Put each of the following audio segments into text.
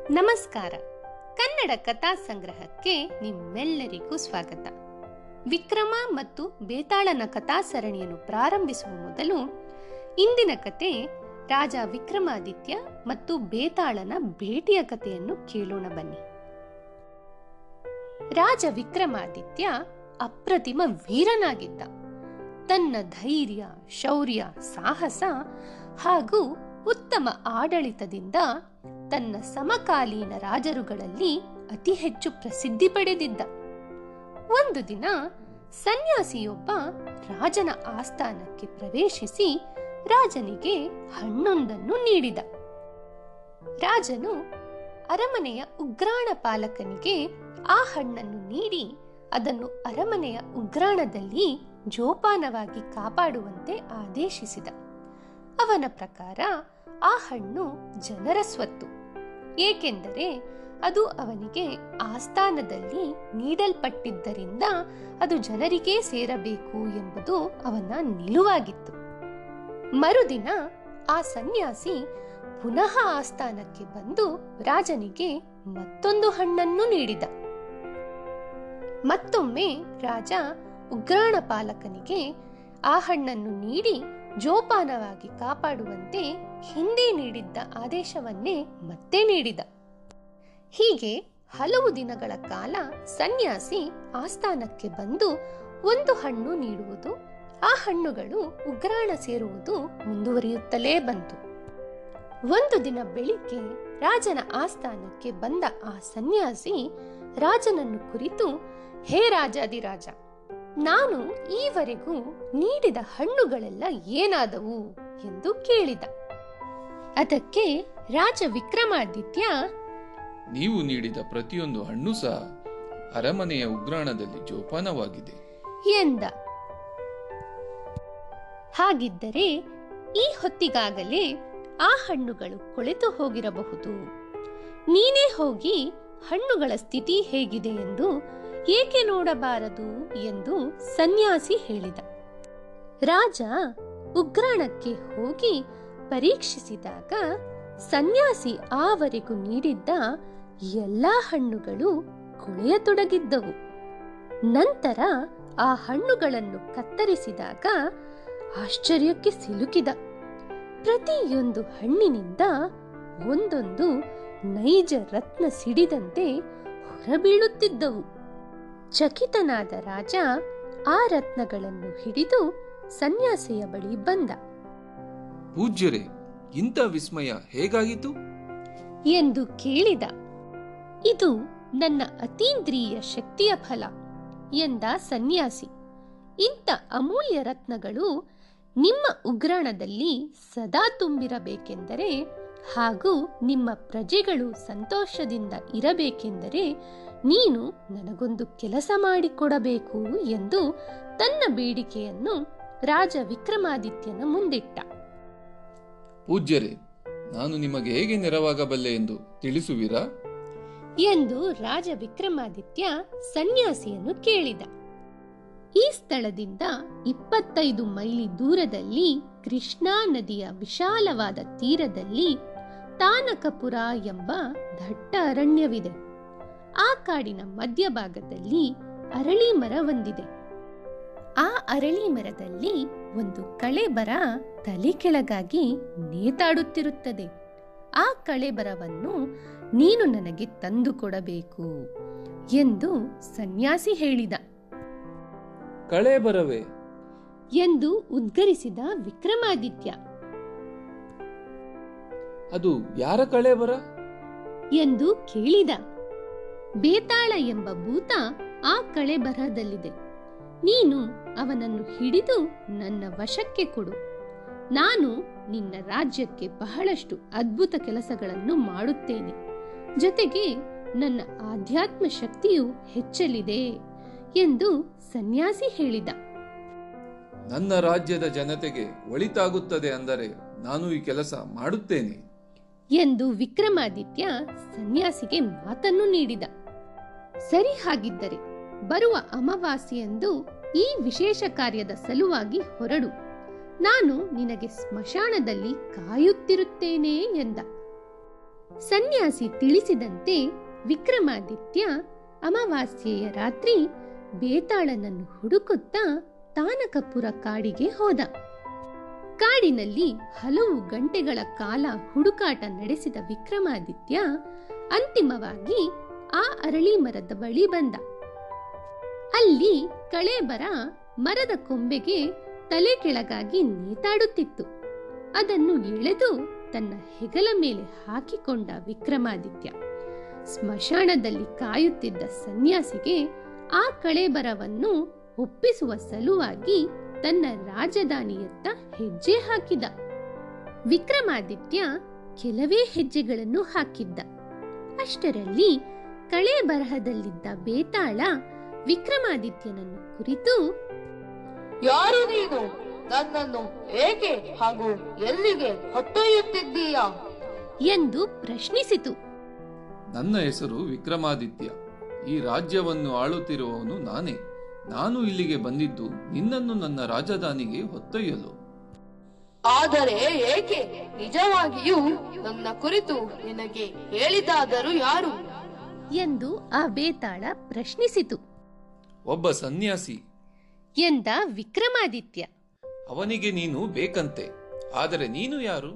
ನಮಸ್ಕಾರ ಕನ್ನಡ ಕಥಾ ಸಂಗ್ರಹಕ್ಕೆ ನಿಮ್ಮೆಲ್ಲರಿಗೂ ಸ್ವಾಗತ ವಿಕ್ರಮ ಮತ್ತು ಬೇತಾಳನ ಕಥಾ ಸರಣಿಯನ್ನು ಪ್ರಾರಂಭಿಸುವ ಮೊದಲು ಇಂದಿನ ಕತೆ ರಾಜ ವಿಕ್ರಮಾದಿತ್ಯ ಮತ್ತು ಬೇತಾಳನ ಭೇಟಿಯ ಕಥೆಯನ್ನು ಕೇಳೋಣ ಬನ್ನಿ ರಾಜ ವಿಕ್ರಮಾದಿತ್ಯ ಅಪ್ರತಿಮ ವೀರನಾಗಿದ್ದ ತನ್ನ ಧೈರ್ಯ ಶೌರ್ಯ ಸಾಹಸ ಹಾಗೂ ಉತ್ತಮ ಆಡಳಿತದಿಂದ ತನ್ನ ಸಮಕಾಲೀನ ರಾಜರುಗಳಲ್ಲಿ ಅತಿ ಹೆಚ್ಚು ಪ್ರಸಿದ್ಧಿ ಪಡೆದಿದ್ದ ಒಂದು ದಿನ ಸನ್ಯಾಸಿಯೊಬ್ಬ ರಾಜನ ಆಸ್ಥಾನಕ್ಕೆ ಪ್ರವೇಶಿಸಿ ರಾಜನಿಗೆ ಹಣ್ಣೊಂದನ್ನು ನೀಡಿದ ರಾಜನು ಅರಮನೆಯ ಉಗ್ರಾಣ ಪಾಲಕನಿಗೆ ಆ ಹಣ್ಣನ್ನು ನೀಡಿ ಅದನ್ನು ಅರಮನೆಯ ಉಗ್ರಾಣದಲ್ಲಿ ಜೋಪಾನವಾಗಿ ಕಾಪಾಡುವಂತೆ ಆದೇಶಿಸಿದ ಅವನ ಪ್ರಕಾರ ಆ ಹಣ್ಣು ಜನರ ಸ್ವತ್ತು ಏಕೆಂದರೆ ಅದು ಅವನಿಗೆ ಆಸ್ಥಾನದಲ್ಲಿ ನೀಡಲ್ಪಟ್ಟಿದ್ದರಿಂದ ಅದು ಜನರಿಗೇ ಸೇರಬೇಕು ಎಂಬುದು ಅವನ ನಿಲುವಾಗಿತ್ತು ಮರುದಿನ ಆ ಸನ್ಯಾಸಿ ಪುನಃ ಆಸ್ಥಾನಕ್ಕೆ ಬಂದು ರಾಜನಿಗೆ ಮತ್ತೊಂದು ಹಣ್ಣನ್ನು ನೀಡಿದ ಮತ್ತೊಮ್ಮೆ ರಾಜ ಉಗ್ರಾಣ ಪಾಲಕನಿಗೆ ಆ ಹಣ್ಣನ್ನು ನೀಡಿ ಜೋಪಾನವಾಗಿ ಕಾಪಾಡುವಂತೆ ಹಿಂದೆ ನೀಡಿದ್ದ ಆದೇಶವನ್ನೇ ಮತ್ತೆ ನೀಡಿದ ಹೀಗೆ ಹಲವು ದಿನಗಳ ಕಾಲ ಸನ್ಯಾಸಿ ಆಸ್ಥಾನಕ್ಕೆ ಬಂದು ಒಂದು ಹಣ್ಣು ನೀಡುವುದು ಆ ಹಣ್ಣುಗಳು ಉಗ್ರಾಣ ಸೇರುವುದು ಮುಂದುವರಿಯುತ್ತಲೇ ಬಂತು ಒಂದು ದಿನ ಬೆಳಿಗ್ಗೆ ರಾಜನ ಆಸ್ಥಾನಕ್ಕೆ ಬಂದ ಆ ಸನ್ಯಾಸಿ ರಾಜನನ್ನು ಕುರಿತು ಹೇ ರಾಜಾದಿರಾಜ ನಾನು ಈವರೆಗೂ ನೀಡಿದ ಹಣ್ಣುಗಳೆಲ್ಲ ಏನಾದವು ಎಂದು ಕೇಳಿದ ಅದಕ್ಕೆ ರಾಜ ವಿಕ್ರಮಾದಿತ್ಯ ನೀವು ನೀಡಿದ ಪ್ರತಿಯೊಂದು ಹಣ್ಣು ಸಹ ಅರಮನೆಯ ಉಗ್ರಾಣದಲ್ಲಿ ಜೋಪಾನವಾಗಿದೆ ಎಂದ ಹಾಗಿದ್ದರೆ ಈ ಹೊತ್ತಿಗಾಗಲೇ ಆ ಹಣ್ಣುಗಳು ಕೊಳೆತು ಹೋಗಿರಬಹುದು ನೀನೇ ಹೋಗಿ ಹಣ್ಣುಗಳ ಸ್ಥಿತಿ ಹೇಗಿದೆ ಎಂದು ಏಕೆ ನೋಡಬಾರದು ಎಂದು ಸನ್ಯಾಸಿ ಹೇಳಿದ ರಾಜ ಉಗ್ರಾಣಕ್ಕೆ ಹೋಗಿ ಪರೀಕ್ಷಿಸಿದಾಗ ಸನ್ಯಾಸಿ ಆವರೆಗೂ ನೀಡಿದ್ದ ಎಲ್ಲಾ ಹಣ್ಣುಗಳು ಕೊಳೆಯತೊಡಗಿದ್ದವು ನಂತರ ಆ ಹಣ್ಣುಗಳನ್ನು ಕತ್ತರಿಸಿದಾಗ ಆಶ್ಚರ್ಯಕ್ಕೆ ಸಿಲುಕಿದ ಪ್ರತಿಯೊಂದು ಹಣ್ಣಿನಿಂದ ಒಂದೊಂದು ನೈಜ ರತ್ನ ಸಿಡಿದಂತೆ ಹೊರಬೀಳುತ್ತಿದ್ದವು ಚಕಿತನಾದ ರಾಜ ಆ ರತ್ನಗಳನ್ನು ಹಿಡಿದು ಸನ್ಯಾಸಿಯ ಬಳಿ ಬಂದ ಪೂಜ್ಯರೇ ಇಂಥ ವಿಸ್ಮಯ ಹೇಗಾಯಿತು ಎಂದು ಕೇಳಿದ ಇದು ನನ್ನ ಅತೀಂದ್ರಿಯ ಶಕ್ತಿಯ ಫಲ ಎಂದ ಸನ್ಯಾಸಿ ಇಂಥ ಅಮೂಲ್ಯ ರತ್ನಗಳು ನಿಮ್ಮ ಉಗ್ರಾಣದಲ್ಲಿ ಸದಾ ತುಂಬಿರಬೇಕೆಂದರೆ ಹಾಗೂ ನಿಮ್ಮ ಪ್ರಜೆಗಳು ಸಂತೋಷದಿಂದ ಇರಬೇಕೆಂದರೆ ನೀನು ನನಗೊಂದು ಕೆಲಸ ಮಾಡಿಕೊಡಬೇಕು ಎಂದು ತನ್ನ ಬೇಡಿಕೆಯನ್ನು ರಾಜ ವಿಕ್ರಮಾದಿತ್ಯನ ಮುಂದಿಟ್ಟ ಪೂಜ್ಯರೇ ನಾನು ನಿಮಗೆ ಹೇಗೆ ನೆರವಾಗಬಲ್ಲೆ ಎಂದು ತಿಳಿಸುವಿರಾ ಎಂದು ರಾಜ ವಿಕ್ರಮಾದಿತ್ಯ ಸನ್ಯಾಸಿಯನ್ನು ಕೇಳಿದ ಈ ಸ್ಥಳದಿಂದ ಇಪ್ಪತ್ತೈದು ಮೈಲಿ ದೂರದಲ್ಲಿ ಕೃಷ್ಣಾ ನದಿಯ ವಿಶಾಲವಾದ ತೀರದಲ್ಲಿ ತಾನಕಪುರ ಎಂಬ ದಟ್ಟ ಅರಣ್ಯವಿದೆ ಆ ಕಾಡಿನ ಮಧ್ಯಭಾಗದಲ್ಲಿ ಅರಳಿ ಮರ ಒಂದಿದೆ ಆ ಅರಳಿ ಮರದಲ್ಲಿ ಒಂದು ಕಳೆಬರ ತಲೆ ಕೆಳಗಾಗಿ ನೇತಾಡುತ್ತಿರುತ್ತದೆ ಆ ಕಳೆಬರವನ್ನು ನೀನು ನನಗೆ ತಂದು ಕೊಡಬೇಕು ಎಂದು ಸನ್ಯಾಸಿ ಹೇಳಿದ ಕಳೆ ಬರವೇ ಎಂದು ಉದ್ಗರಿಸಿದ ವಿಕ್ರಮಾದಿತ್ಯ ಅದು ಯಾರ ಕಳೆ ಬರ ಎಂದು ಕೇಳಿದ ಬೇತಾಳ ಎಂಬ ಭೂತ ಆ ಕಳೆಬರದಲ್ಲಿದೆ ನೀನು ಅವನನ್ನು ಹಿಡಿದು ನನ್ನ ವಶಕ್ಕೆ ಕೊಡು ನಾನು ನಿನ್ನ ರಾಜ್ಯಕ್ಕೆ ಬಹಳಷ್ಟು ಅದ್ಭುತ ಕೆಲಸಗಳನ್ನು ಮಾಡುತ್ತೇನೆ ಜೊತೆಗೆ ನನ್ನ ಆಧ್ಯಾತ್ಮ ಶಕ್ತಿಯು ಹೆಚ್ಚಲಿದೆ ಎಂದು ಸನ್ಯಾಸಿ ಹೇಳಿದ ನನ್ನ ರಾಜ್ಯದ ಜನತೆಗೆ ಒಳಿತಾಗುತ್ತದೆ ಅಂದರೆ ನಾನು ಈ ಕೆಲಸ ಮಾಡುತ್ತೇನೆ ಎಂದು ವಿಕ್ರಮಾದಿತ್ಯ ಸನ್ಯಾಸಿಗೆ ಮಾತನ್ನು ನೀಡಿದ ಸರಿ ಹಾಗಿದ್ದರೆ ಬರುವ ಅಮಾವಾಸ್ಯೆಯಂದು ಈ ವಿಶೇಷ ಕಾರ್ಯದ ಸಲುವಾಗಿ ಹೊರಡು ನಾನು ನಿನಗೆ ಸ್ಮಶಾನದಲ್ಲಿ ಕಾಯುತ್ತಿರುತ್ತೇನೆ ಎಂದ ಸನ್ಯಾಸಿ ತಿಳಿಸಿದಂತೆ ವಿಕ್ರಮಾದಿತ್ಯ ಅಮಾವಾಸ್ಯೆಯ ರಾತ್ರಿ ಬೇತಾಳನನ್ನು ಹುಡುಕುತ್ತಾ ತಾನಕಪುರ ಕಾಡಿಗೆ ಹೋದ ಕಾಡಿನಲ್ಲಿ ಹಲವು ಗಂಟೆಗಳ ಕಾಲ ಹುಡುಕಾಟ ನಡೆಸಿದ ವಿಕ್ರಮಾದಿತ್ಯ ಅಂತಿಮವಾಗಿ ಆ ಅರಳಿ ಮರದ ಬಳಿ ಬಂದ ಅಲ್ಲಿ ಕಳೇಬರ ಮರದ ಕೊಂಬೆಗೆ ತಲೆ ಕೆಳಗಾಗಿ ನೇತಾಡುತ್ತಿತ್ತು ಅದನ್ನು ಎಳೆದು ತನ್ನ ಹೆಗಲ ಮೇಲೆ ಹಾಕಿಕೊಂಡ ವಿಕ್ರಮಾದಿತ್ಯ ಸ್ಮಶಾನದಲ್ಲಿ ಕಾಯುತ್ತಿದ್ದ ಸನ್ಯಾಸಿಗೆ ಆ ಕಳೇಬರವನ್ನು ಒಪ್ಪಿಸುವ ಸಲುವಾಗಿ ತನ್ನ ರಾಜಧಾನಿಯತ್ತ ಹೆಜ್ಜೆ ಹಾಕಿದ ವಿಕ್ರಮಾದಿತ್ಯ ಕೆಲವೇ ಹೆಜ್ಜೆಗಳನ್ನು ಹಾಕಿದ್ದ ಅಷ್ಟರಲ್ಲಿ ಕಳೆ ಬರಹದಲ್ಲಿದ್ದ ಬೇತಾಳ ವಿಕ್ರಮಾದಿತ್ಯನನ್ನು ಕುರಿತು ಯಾರು ನೀನು ನನ್ನನ್ನು ಏಕೆ ಹಾಗೂ ಎಲ್ಲಿಗೆ ಹೊತ್ತೊಯ್ಯುತ್ತಿದ್ದೀಯಾ ಎಂದು ಪ್ರಶ್ನಿಸಿತು ನನ್ನ ಹೆಸರು ವಿಕ್ರಮಾದಿತ್ಯ ಈ ರಾಜ್ಯವನ್ನು ಆಳುತ್ತಿರುವವನು ನಾನೇ ನಾನು ಇಲ್ಲಿಗೆ ಬಂದಿದ್ದು ನಿನ್ನನ್ನು ನನ್ನ ರಾಜಧಾನಿಗೆ ಹೊತ್ತೊಯ್ಯಲು ಆದರೆ ಏಕೆ ನಿಜವಾಗಿಯೂ ನನ್ನ ಕುರಿತು ನಿನಗೆ ಹೇಳಿದಾದರೂ ಯಾರು ಎಂದು ಆ ಬೇತಾಳ ಪ್ರಶ್ನಿಸಿತು ಒಬ್ಬ ಸನ್ಯಾಸಿ ಎಂದ ವಿಕ್ರಮಾದಿತ್ಯ ಅವನಿಗೆ ನೀನು ಬೇಕಂತೆ ಆದರೆ ನೀನು ಯಾರು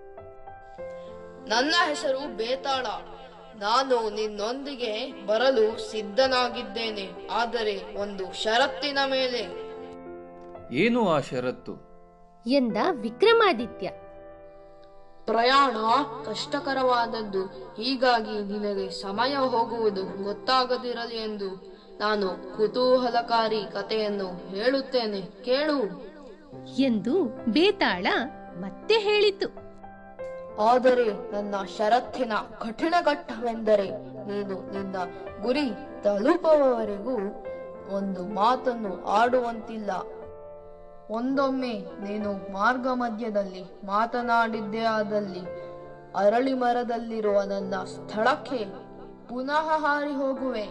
ನನ್ನ ಹೆಸರು ಬೇತಾಳ ನಾನು ನಿನ್ನೊಂದಿಗೆ ಬರಲು ಸಿದ್ಧನಾಗಿದ್ದೇನೆ ಆದರೆ ಒಂದು ಷರತ್ತಿನ ಮೇಲೆ ಏನು ಆ ಷರತ್ತು ಎಂದ ವಿಕ್ರಮಾದಿತ್ಯ ಪ್ರಯಾಣ ಕಷ್ಟಕರವಾದದ್ದು ಹೀಗಾಗಿ ನಿನಗೆ ಸಮಯ ಹೋಗುವುದು ಗೊತ್ತಾಗದಿರಲಿ ಎಂದು ನಾನು ಕುತೂಹಲಕಾರಿ ಕಥೆಯನ್ನು ಹೇಳುತ್ತೇನೆ ಕೇಳು ಎಂದು ಬೇತಾಳ ಮತ್ತೆ ಹೇಳಿತು ಆದರೆ ನನ್ನ ಷರತ್ತಿನ ಕಠಿಣ ಘಟ್ಟವೆಂದರೆ ನೀನು ನಿನ್ನ ಗುರಿ ತಲುಪುವವರೆಗೂ ಒಂದು ಮಾತನ್ನು ಆಡುವಂತಿಲ್ಲ ಒಂದೊಮ್ಮೆ ನೀನು ಮಾರ್ಗ ಮಧ್ಯದಲ್ಲಿ ಮಾತನಾಡಿದ್ದೇ ಆದಲ್ಲಿ ಅರಳಿ ಮರದಲ್ಲಿರುವ ನನ್ನ ಸ್ಥಳಕ್ಕೆ ಪುನಃ ಹಾರಿ ಹೋಗುವೆ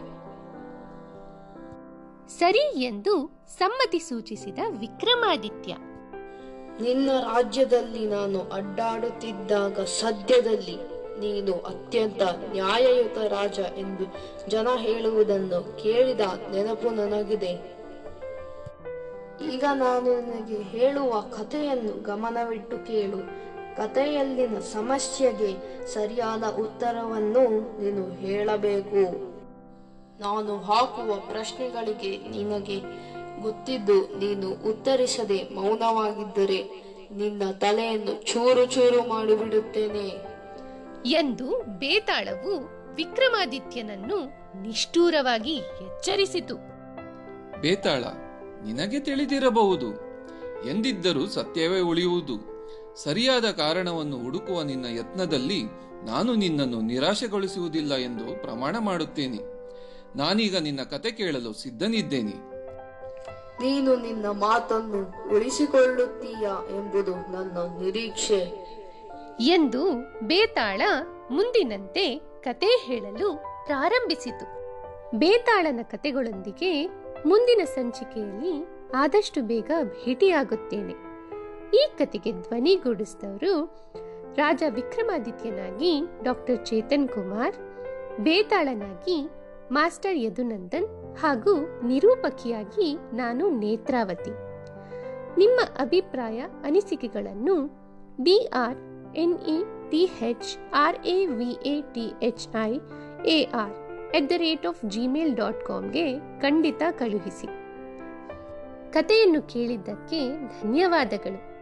ಸರಿ ಎಂದು ಸಮ್ಮತಿ ಸೂಚಿಸಿದ ವಿಕ್ರಮಾದಿತ್ಯ ನಿನ್ನ ರಾಜ್ಯದಲ್ಲಿ ನಾನು ಅಡ್ಡಾಡುತ್ತಿದ್ದಾಗ ಸದ್ಯದಲ್ಲಿ ನೀನು ಅತ್ಯಂತ ನ್ಯಾಯಯುತ ರಾಜ ಎಂದು ಜನ ಹೇಳುವುದನ್ನು ಕೇಳಿದ ನೆನಪು ನನಗಿದೆ ಈಗ ನಾನು ನಿನಗೆ ಹೇಳುವ ಕಥೆಯನ್ನು ಗಮನವಿಟ್ಟು ಕೇಳು ಕಥೆಯಲ್ಲಿನ ಸಮಸ್ಯೆಗೆ ಸರಿಯಾದ ಉತ್ತರವನ್ನು ನೀನು ಹೇಳಬೇಕು ನಾನು ಹಾಕುವ ಪ್ರಶ್ನೆಗಳಿಗೆ ನಿನಗೆ ಗೊತ್ತಿದ್ದು ನೀನು ಉತ್ತರಿಸದೆ ಮೌನವಾಗಿದ್ದರೆ ನಿನ್ನ ತಲೆಯನ್ನು ಚೂರು ಚೂರು ಮಾಡಿಬಿಡುತ್ತೇನೆ ಎಂದು ಬೇತಾಳವು ವಿಕ್ರಮಾದಿತ್ಯನನ್ನು ನಿಷ್ಠೂರವಾಗಿ ಎಚ್ಚರಿಸಿತು ಬೇತಾಳ ನಿನಗೆ ತಿಳಿದಿರಬಹುದು ಎಂದಿದ್ದರೂ ಸತ್ಯವೇ ಉಳಿಯುವುದು ಸರಿಯಾದ ಕಾರಣವನ್ನು ಹುಡುಕುವ ನಿನ್ನ ಯತ್ನದಲ್ಲಿ ನಾನು ನಿನ್ನನ್ನು ನಿರಾಶೆಗೊಳಿಸುವುದಿಲ್ಲ ಎಂದು ಪ್ರಮಾಣ ಮಾಡುತ್ತೇನೆ ನಾನೀಗ ನಿನ್ನ ಕತೆ ಕೇಳಲು ಸಿದ್ಧನಿದ್ದೇನೆ ನೀನು ನಿನ್ನ ಮಾತನ್ನು ಉಳಿಸಿಕೊಳ್ಳುತ್ತೀಯಾ ಎಂಬುದು ನನ್ನ ನಿರೀಕ್ಷೆ ಎಂದು ಬೇತಾಳ ಮುಂದಿನಂತೆ ಕತೆ ಹೇಳಲು ಪ್ರಾರಂಭಿಸಿತು ಬೇತಾಳನ ಕತೆಗಳೊಂದಿಗೆ ಮುಂದಿನ ಸಂಚಿಕೆಯಲ್ಲಿ ಆದಷ್ಟು ಬೇಗ ಭೇಟಿಯಾಗುತ್ತೇನೆ ಈ ಕತೆಗೆ ಧ್ವನಿಗೂಡಿಸಿದವರು ರಾಜ ವಿಕ್ರಮಾದಿತ್ಯನಾಗಿ ಡಾಕ್ಟರ್ ಚೇತನ್ ಕುಮಾರ್ ಬೇತಾಳನಾಗಿ ಮಾಸ್ಟರ್ ಯದುನಂದನ್ ಹಾಗೂ ನಿರೂಪಕಿಯಾಗಿ ನಾನು ನೇತ್ರಾವತಿ ನಿಮ್ಮ ಅಭಿಪ್ರಾಯ ಅನಿಸಿಕೆಗಳನ್ನು B R N E T H R A V A T H I A R at the rate of Gmail dot ಕಾಮ್ಗೆ ಖಂಡಿತ ಕಳುಹಿಸಿ ಕಥೆಯನ್ನು ಕೇಳಿದ್ದಕ್ಕೆ ಧನ್ಯವಾದಗಳು